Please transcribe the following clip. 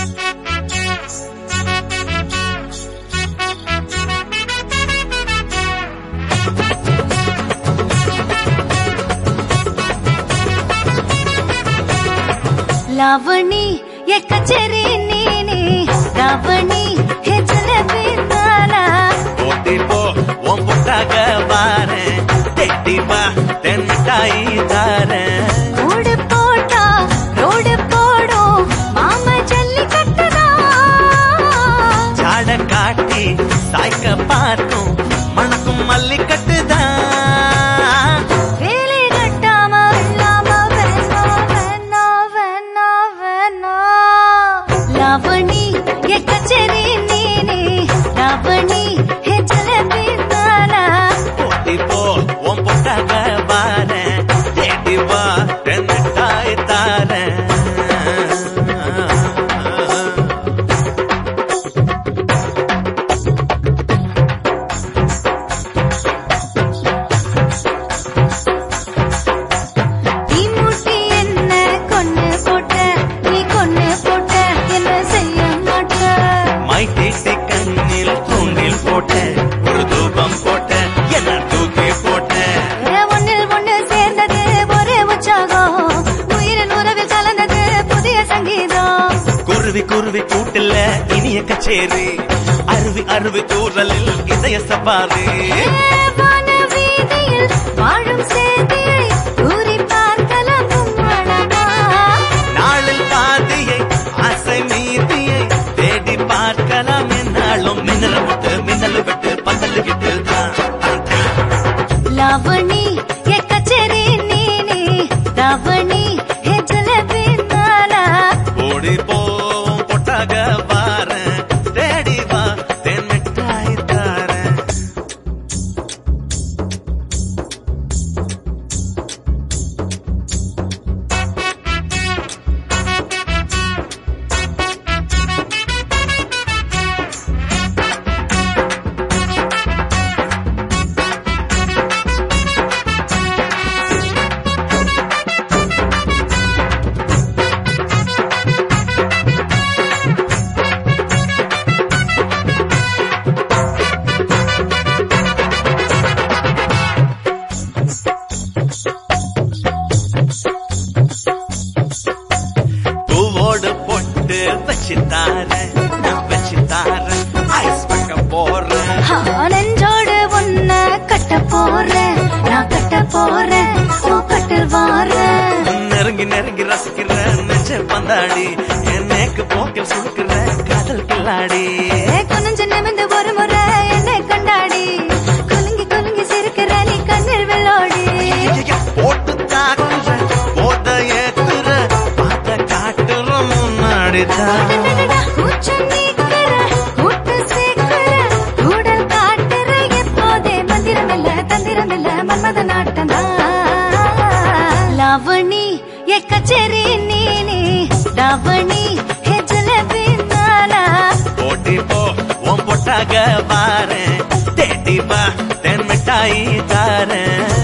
ಲಾವಣಿ ಎ ಕಚೇರಿ ನೀನೆ ಲಾವಣಿ ಹೆಚ್ಚಲ ಬಿದ್ದಾನ ஓட்டி போ உன் பொட்டாக வாரேன் தேடி வா தென் மிட்டாய் தாரேன் ரோடு போட்டா ரோடு போடும் மாமா ஜல்லி கட்டதா ஜாட காட்டி சாய்க்க பார்க்கும் மணக்கும் மல்லி கட்டுதான் வேலை கட்டாம இல்லாம வேணா வேணா வேணா வேணா ಲಾವಣಿ ಎ ಕಚೇರಿ ನೀನೆ ಲಾವಣಿ ಹೆಚ್ಚಲ ಬಿದ್ದಾನ ஓட்டி போ உன் பொட்டாக வாரேன் தேடி வா தென் மிட்டாய் தாரேன் நீ மூட்டி என்ன கொன்னு போட்ட நீ கொன்னு போட்ட என்ன செய்ய மாட்ட மை தீட்டி கண்ணில் தூண்டில் போட்டேன் ஒரு தூபம் போட்டேன் என்ன தூக்கி போட்டேன் ஒரே ஒண்ணில் ஒண்ணு சேர்ந்தது ஒரே உற்சாகம் உயிரின் உறவில் கலந்தது புதிய சங்கீதம் குருவி குருவி கூட்டில் இனிய கச்சேரி அருவி அருவி தூரலில் இதய சபாரி வான வீதியில் வாழும் சேதியை கூறி பார்க்கலாம் உம்மளமா நாளில் பாதியை ஆசை மீதியை தேடி பார்க்கலாம் என்னாலும் மின்னல் விட்டு மின்னல் விட்டு பந்தல் கிட்டு தான் தான், தான். ಲಾವಣಿ ಎ ಕಚೇರಿ ನೀನೆ ಲಾವಣಿ ಹೆಜ್ಜಲ ಬಿದ್ದಾನ ஓடி போவோம் பொட்டாக வாரேன் தேடி வா தென் மிட்டாய் தாரேன் பூவோடு பொட்டு வச்சு தாரேன் நான் வச்சு தாரேன் ஐஸ் பக்க போறேன் ஆ, நெஞ்சோடு உன்ன கட்ட போறேன் நான் கட்ட போறேன் ஓ கட்டில் வாரேன் நெருங்கி நெருங்கி ரசிக்கிற நெஞ்ச பந்தாடி என் நேக்கு போக்கில் சுடுக்கிற காதல் கில்லாடி குனிஞ்சு நிமிந்து ஒரு முறை என்னை கண்டாடி குலுங்கி குலுங்கி சிரிக்கிற நீ கண்ணில் வெள்ளோடி போட்டு தாக்குற போத ஏத்துற பார்த்த காட்டுற முன்னாடிதான் அடடடடா, கூச்சம் நீக்கிற, கூட்டு சேர்க்கிற, கூடல் காட்டுற, எப்போதே மந்திரமில்ல, தந்திரமில்ல, மன்மத நாட்டம்தான். ಲಾವಣಿ ಎ ಕಚೇರಿ ನೀನೆ ಲಾವಣಿ ಹೆಜ್ಜಲ ಬಿದ್ದಾನ ஓட்டி போ உன் பொட்டாக வாரேன் தேடி வா தென் மிட்டாய் தாரேன்